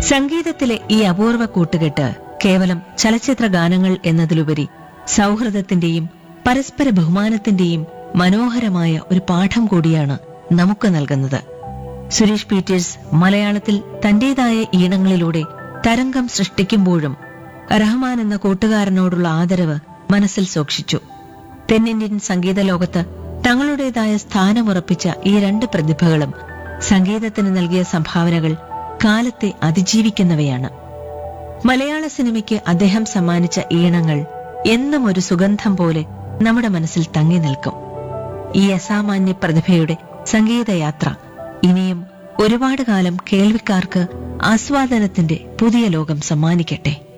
സംഗീതത്തിലെ ഈ അപൂർവ കൂട്ടുകെട്ട് കേവലം ചലച്ചിത്ര ഗാനങ്ങൾ എന്നതിലുപരി സൗഹൃദത്തിന്റെയും പരസ്പര ബഹുമാനത്തിന്റെയും മനോഹരമായ ഒരു പാഠം കൂടിയാണ് നമുക്ക് നൽകുന്നത് സുരേഷ് പീറ്റേഴ്സ് മലയാളത്തിൽ തന്റേതായ ഈണങ്ങളിലൂടെ തരംഗം സൃഷ്ടിക്കുമ്പോഴും റഹ്മാൻ എന്ന കൂട്ടുകാരനോടുള്ള ആദരവ് മനസ്സിൽ സൂക്ഷിച്ചു തെന്നിന്ത്യൻ സംഗീത ലോകത്ത് തങ്ങളുടേതായ സ്ഥാനമുറപ്പിച്ച ഈ രണ്ട് പ്രതിഭകളും സംഗീതത്തിന് നൽകിയ സംഭാവനകൾ കാലത്തെ അതിജീവിക്കുന്നവയാണ് മലയാള സിനിമയ്ക്ക് അദ്ദേഹം സമ്മാനിച്ച ഈണങ്ങൾ എന്നും ഒരു സുഗന്ധം പോലെ നമ്മുടെ മനസ്സിൽ തങ്ങി നിൽക്കും ഈ അസാമാന്യ പ്രതിഭയുടെ സംഗീതയാത്ര ഇനിയും ഒരുപാട് കാലം കേൾവിക്കാർക്ക് ആസ്വാദനത്തിന്റെ പുതിയ ലോകം സമ്മാനിക്കട്ടെ